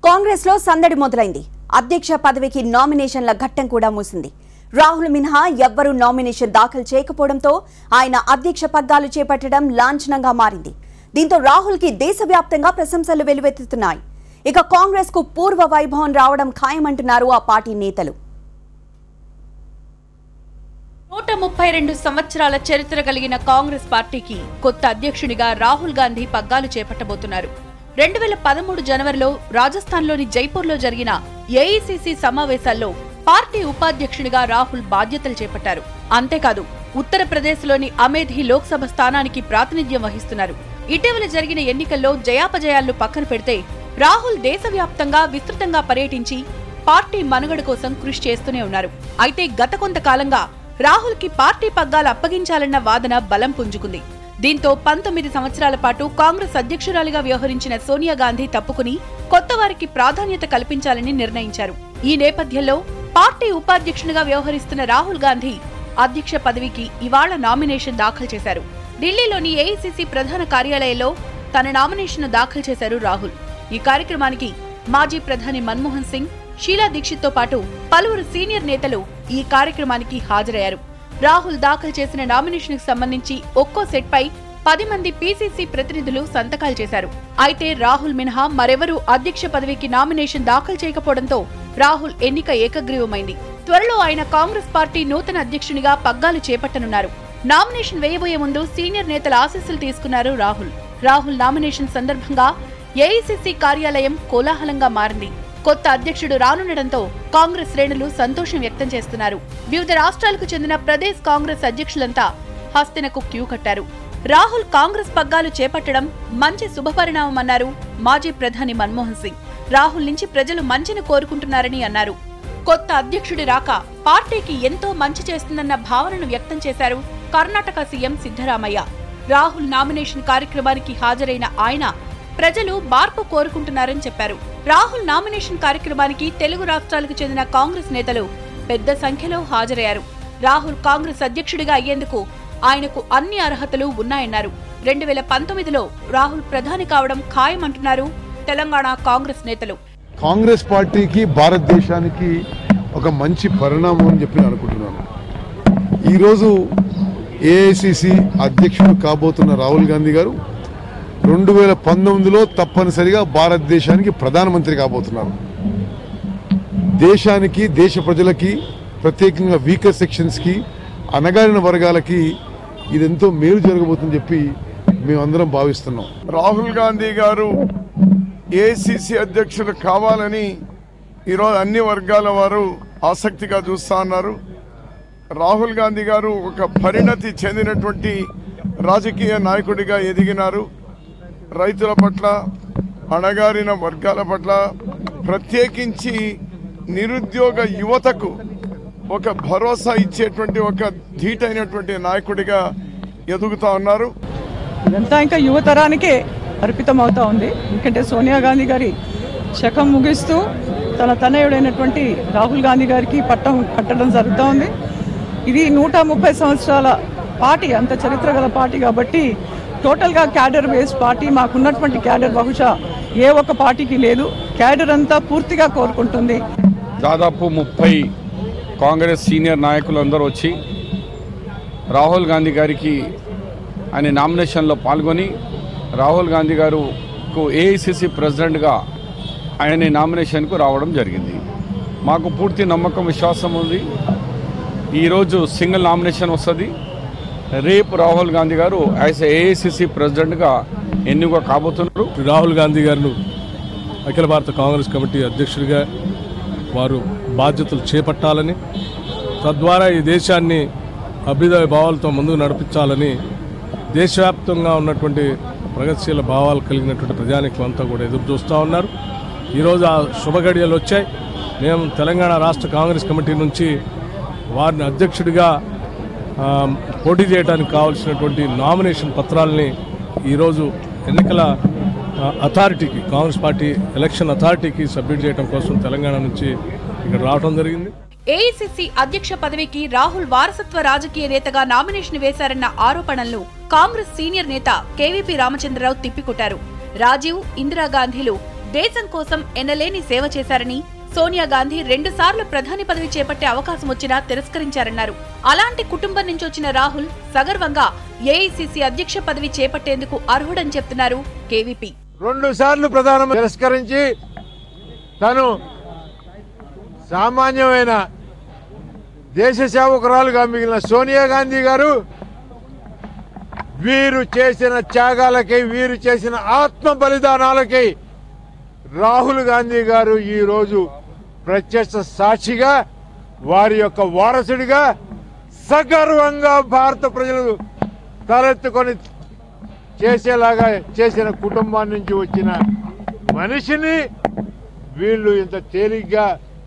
కాంగ్రెస్ లో సందడి మొదలైంది అధ్యక్ష పదవికి నామినేషన్ల ఘట్టం కూడా మూసింది రాహుల్ మినహా ఎవ్వరూ నామినేషన్ దాఖలు చేయకపోవడంతో ఆయన అధ్యక్ష పగ్గాలు చేపట్టడం లాంఛనంగా మారింది దీంతో రాహుల్ కి దేశవ్యాప్తంగా ప్రశంసలు వెలువెత్తుతున్నాయి ఇక కాంగ్రెస్ కు పూర్వ వైభవం రావడం ఖాయమంటున్నారు ఆ పార్టీ నేతలు నూట ముప్పై రెండు సంవత్సరాల చరిత్ర కలిగిన కాంగ్రెస్ పార్టీకి కొత్త అధ్యక్షునిగా రాహుల్ గాంధీ పగ్గాలు చేపట్టబోతున్నారు రెండు వేల పదమూడు జనవరిలో రాజస్థాన్లోని జైపూర్లో జరిగిన ఏఐసిసి సమావేశాల్లో పార్టీ ఉపాధ్యక్షునిగా రాహుల్ బాధ్యతలు చేపట్టారు అంతేకాదు ఉత్తరప్రదేశ్లోని అమేధి లోక్సభ స్థానానికి ప్రాతినిధ్యం వహిస్తున్నారు ఇటీవల జరిగిన ఎన్నికల్లో జయాపజయాలను పక్కన పెడితే రాహుల్ దేశవ్యాప్తంగా విస్తృతంగా పర్యటించి పార్టీ మనుగడ కోసం కృషి చేస్తూనే ఉన్నారు అయితే గత కొంతకాలంగా రాహుల్ కి పార్టీ పగ్గాలు అప్పగించాలన్న వాదన బలం పుంజుకుంది దీంతో పంతొమ్మిది సంవత్సరాల పాటు కాంగ్రెస్ అధ్యక్షురాలిగా వ్యవహరించిన సోనియా గాంధీ తప్పుకుని కొత్త వారికి ప్రాధాన్యత కల్పించాలని నిర్ణయించారు ఈ నేపథ్యంలో పార్టీ ఉపాధ్యక్షునిగా వ్యవహరిస్తున్న రాహుల్ గాంధీ అధ్యక్ష పదవికి ఇవాళ నామినేషన్ దాఖలు చేశారు ఢిల్లీలోని ఏఐసిసి ప్రధాన కార్యాలయంలో తన నామినేషన్ దాఖలు చేశారు రాహుల్ ఈ కార్యక్రమానికి మాజీ ప్రధాని మన్మోహన్ సింగ్ షీలా దీక్షిత్ తో పాటు పలువురు సీనియర్ నేతలు ఈ కార్యక్రమానికి హాజరయ్యారు రాహుల్ దాఖలు చేసిన నామినేషన్ కు సంబంధించి ఒక్కో సెట్ పై పది మంది పీసీసీ ప్రతినిధులు సంతకాలు చేశారు అయితే రాహుల్ మినహా మరెవరూ అధ్యక్ష పదవికి నామినేషన్ దాఖలు చేయకపోవడంతో రాహుల్ ఎన్నిక ఏకగ్రీవమైంది త్వరలో ఆయన కాంగ్రెస్ పార్టీ నూతన అధ్యక్షునిగా పగ్గాలు చేపట్టనున్నారు నామినేషన్ వేయబోయే ముందు సీనియర్ నేతల ఆశీస్సులు తీసుకున్నారు రాహుల్ రాహుల్ నామినేషన్ సందర్భంగా ఏఐసిసి కార్యాలయం కోలాహలంగా మారింది కొత్త అధ్యక్షుడు రానుండటంతో కాంగ్రెస్ శ్రేణులు సంతోషం వ్యక్తం చేస్తున్నారు వివిధ రాష్ట్రాలకు చెందిన ప్రదేశ్ కాంగ్రెస్ అధ్యక్షులంతా హస్తినకు క్యూ కట్టారు రాహుల్ కాంగ్రెస్ పగ్గాలు చేపట్టడం మంచి శుభపరిణామమన్నారు మాజీ ప్రధాని మన్మోహన్ సింగ్ రాహుల్ నుంచి ప్రజలు మంచిని కోరుకుంటున్నారని అన్నారు కొత్త అధ్యక్షుడి రాక పార్టీకి ఎంతో మంచి చేస్తుందన్న భావనను వ్యక్తం చేశారు కర్ణాటక సీఎం సిద్ధరామయ్య రాహుల్ నామినేషన్ కార్యక్రమానికి హాజరైన ఆయన ప్రజలు మార్పు కోరుకుంటున్నారని చెప్పారు రాహుల్ నామినేషన్ కార్యక్రమానికి తెలుగు రాష్ట్రాలకు చెందిన కాంగ్రెస్ నేతలు పెద్ద సంఖ్యలో హాజరయ్యారు రాహుల్ కాంగ్రెస్ అధ్యక్షుడిగా అయ్యేందుకు ఆయనకు అన్ని అర్హతలు ఉన్నాయన్నారు రెండు వేల పంతొమ్మిదిలో రాహుల్ ప్రధాని కావడం ఖాయమంటున్నారు తెలంగాణ కాంగ్రెస్ నేతలు కాంగ్రెస్ పార్టీకి భారతదేశానికి ఒక మంచి పరిణామం అని చెప్పి నేను అనుకుంటున్నాను ఈరోజు ఏఐసిసి అధ్యక్షుడు కాబోతున్న రాహుల్ గాంధీ గారు రెండు వేల పంతొమ్మిదిలో తప్పనిసరిగా భారతదేశానికి ప్రధానమంత్రి కాబోతున్నారు దేశానికి దేశ ప్రజలకి ప్రత్యేకంగా వీకర్ సెక్షన్స్కి అనగారిన వర్గాలకి ఇదెంతో మేలు జరగబోతుందని చెప్పి మేమందరం భావిస్తున్నాం రాహుల్ గాంధీ గారు ఏసీసీ అధ్యక్షులు కావాలని ఈరోజు అన్ని వర్గాల వారు ఆసక్తిగా చూస్తా ఉన్నారు రాహుల్ గాంధీ గారు ఒక పరిణతి చెందినటువంటి రాజకీయ నాయకుడిగా ఎదిగినారు రైతుల పట్ల అణగారిన వర్గాల పట్ల ప్రత్యేకించి నిరుద్యోగ యువతకు ఒక భరోసా ఇచ్చేటువంటి ఒక ధీటైనటువంటి నాయకుడిగా ఎదుగుతా ఉన్నారు ఇదంతా ఇంకా యువతరానికే అర్పితం అవుతా ఉంది ఎందుకంటే సోనియా గాంధీ గారి శకం ముగిస్తూ తన తనయుడైనటువంటి రాహుల్ గాంధీ గారికి పట్టం కట్టడం జరుగుతూ ఉంది ఇది నూట ముప్పై సంవత్సరాల పార్టీ అంత చరిత్ర గల పార్టీ కాబట్టి టోటల్గా క్యాడర్ బేస్డ్ పార్టీ మాకున్నటువంటి క్యాడర్ బహుశా ఏ ఒక్క పార్టీకి లేదు క్యాడర్ అంతా పూర్తిగా కోరుకుంటుంది దాదాపు ముప్పై కాంగ్రెస్ సీనియర్ నాయకులు అందరూ వచ్చి రాహుల్ గాంధీ గారికి ఆయన నామినేషన్లో పాల్గొని రాహుల్ గాంధీ గారుకు ఏఐసిసి ప్రెసిడెంట్గా ఆయన నామినేషన్కు రావడం జరిగింది మాకు పూర్తి నమ్మకం విశ్వాసం ఉంది ఈరోజు సింగిల్ నామినేషన్ వస్తుంది రేపు రాహుల్ గాంధీ గారు యాజ్ ఏఐసిసి ప్రెసిడెంట్గా ఎన్నిక కాబోతున్నారు రాహుల్ గాంధీ గారు అఖిల భారత కాంగ్రెస్ కమిటీ అధ్యక్షుడిగా వారు బాధ్యతలు చేపట్టాలని తద్వారా ఈ దేశాన్ని అభ్యుదయ భావాలతో ముందుకు నడిపించాలని దేశవ్యాప్తంగా ఉన్నటువంటి ప్రగతిశీల భావాలు కలిగినటువంటి ప్రజానికం అంతా కూడా ఎదురు చూస్తూ ఉన్నారు ఈరోజు ఆ శుభగడియలు వచ్చాయి మేము తెలంగాణ రాష్ట్ర కాంగ్రెస్ కమిటీ నుంచి వారిని అధ్యక్షుడిగా ఆ, పోటీ చేయడానికి కావాల్సినటువంటి నామినేషన్ పత్రాలని ఈరోజు ఎన్నికల ఆ, అథారిటీకి కాంగ్రెస్ పార్టీ ఎలక్షన్ అథారిటీకి సబ్మిట్ చేయడం కోసం తెలంగాణ నుంచి ఇక్కడ రావడం జరిగింది ఏఐసిసి అధ్యక్ష పదవికి రాహుల్ వారసత్వ రాజకీయ నేతగా నామినేషన్ వేశారన్న ఆరోపణలను కాంగ్రెస్ సీనియర్ నేత కేవీపీ రామచంద్రరావు తిప్పికొట్టారు రాజీవ్ ఇందిరాగాంధీలు దేశం కోసం ఎనలేని సేవ చేశారని సోనియా గాంధీ రెండు సార్లు ప్రధాని పదవి చేపట్టే అవకాశం వచ్చినా తిరస్కరించారన్నారు అలాంటి కుటుంబం నుంచి వచ్చిన రాహుల్ సగర్వంగా ఏఐసిసి అధ్యక్ష పదవి చేపట్టేందుకు అర్హుడని చెప్తున్నారు కేవీపీ రెండు సార్లు ప్రధానమంత్రి తిరస్కరించి తను సామాన్యమైన దేశ సేవకురాలుగా మిగిలిన సోనియా గాంధీ గారు వీరు చేసిన త్యాగాలకై వీరు చేసిన ఆత్మ బలిదానాలకై రాహుల్ గాంధీ గారు ఈరోజు ప్రత్యక్ష సాక్షిగా వారి యొక్క వారసుడిగా సగర్వంగా భారత ప్రజలు తలెత్తుకొని చేసేలాగా చేసిన కుటుంబం నుంచి వచ్చిన మనిషిని వీళ్ళు ఇంత తేలిగ్గా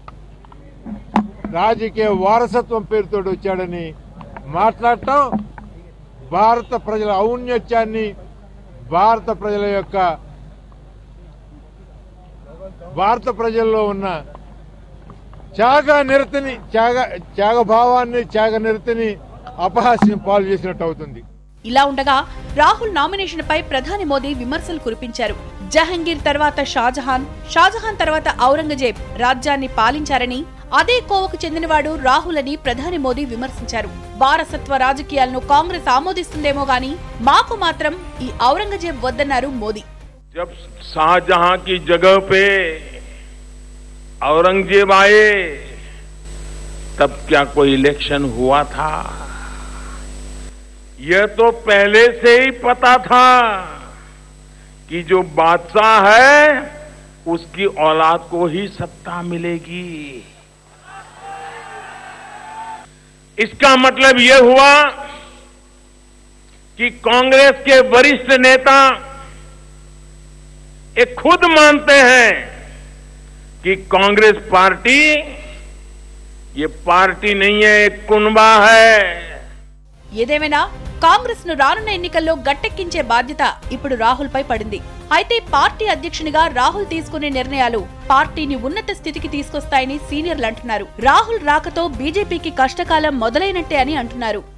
రాజకీయ వారసత్వం పేరుతో వచ్చాడని మాట్లాడటం భారత ప్రజల ఔన్నత్యాన్ని భారత ప్రజల యొక్క భారత ప్రజల్లో ఉన్న త్యాగ నిరతిని త్యాగ త్యాగభావాన్ని త్యాగ నిరతిని అపహాస్యం పాలు చేసినట్టు అవుతుంది ఇలా ఉండగా రాహుల్ నామినేషన్ పై ప్రధాని మోదీ విమర్శలు కురిపించారు జహంగీర్ తర్వాత షాజహాన్ షాజహాన్ తర్వాత ఔరంగజేబ్ రాజ్యాన్ని పాలించారని అదే కోవకు చెందినవాడు రాహుల్ అని ప్రధాని మోదీ విమర్శించారు వారసత్వ రాజకీయాలను కాంగ్రెస్ ఆమోదిస్తుందేమో గాని మాకు మాత్రం ఈ ఔరంగజేబ్ వద్దన్నారు మోదీ जब शाहजहां की जगह पे औरंगजेब आए तब क्या कोई इलेक्शन हुआ था यह तो पहले से ही पता था कि जो बादशाह है उसकी औलाद को ही सत्ता मिलेगी इसका मतलब यह हुआ कि कांग्रेस के वरिष्ठ नेता ये खुद मानते हैं कि कांग्रेस पार्टी ये पार्टी नहीं है एक कुनबा है ఏదేమైనా కాంగ్రెస్ ను రానున్న ఎన్నికల్లో గట్టెక్కించే బాధ్యత ఇప్పుడు రాహుల్ పై పడింది అయితే పార్టీ అధ్యక్షునిగా రాహుల్ తీసుకునే నిర్ణయాలు పార్టీని ఉన్నత స్థితికి తీసుకొస్తాయని సీనియర్లు అంటున్నారు రాహుల్ రాకతో బీజేపీకి కష్టకాలం మొదలైనట్టే అని అంటున్నారు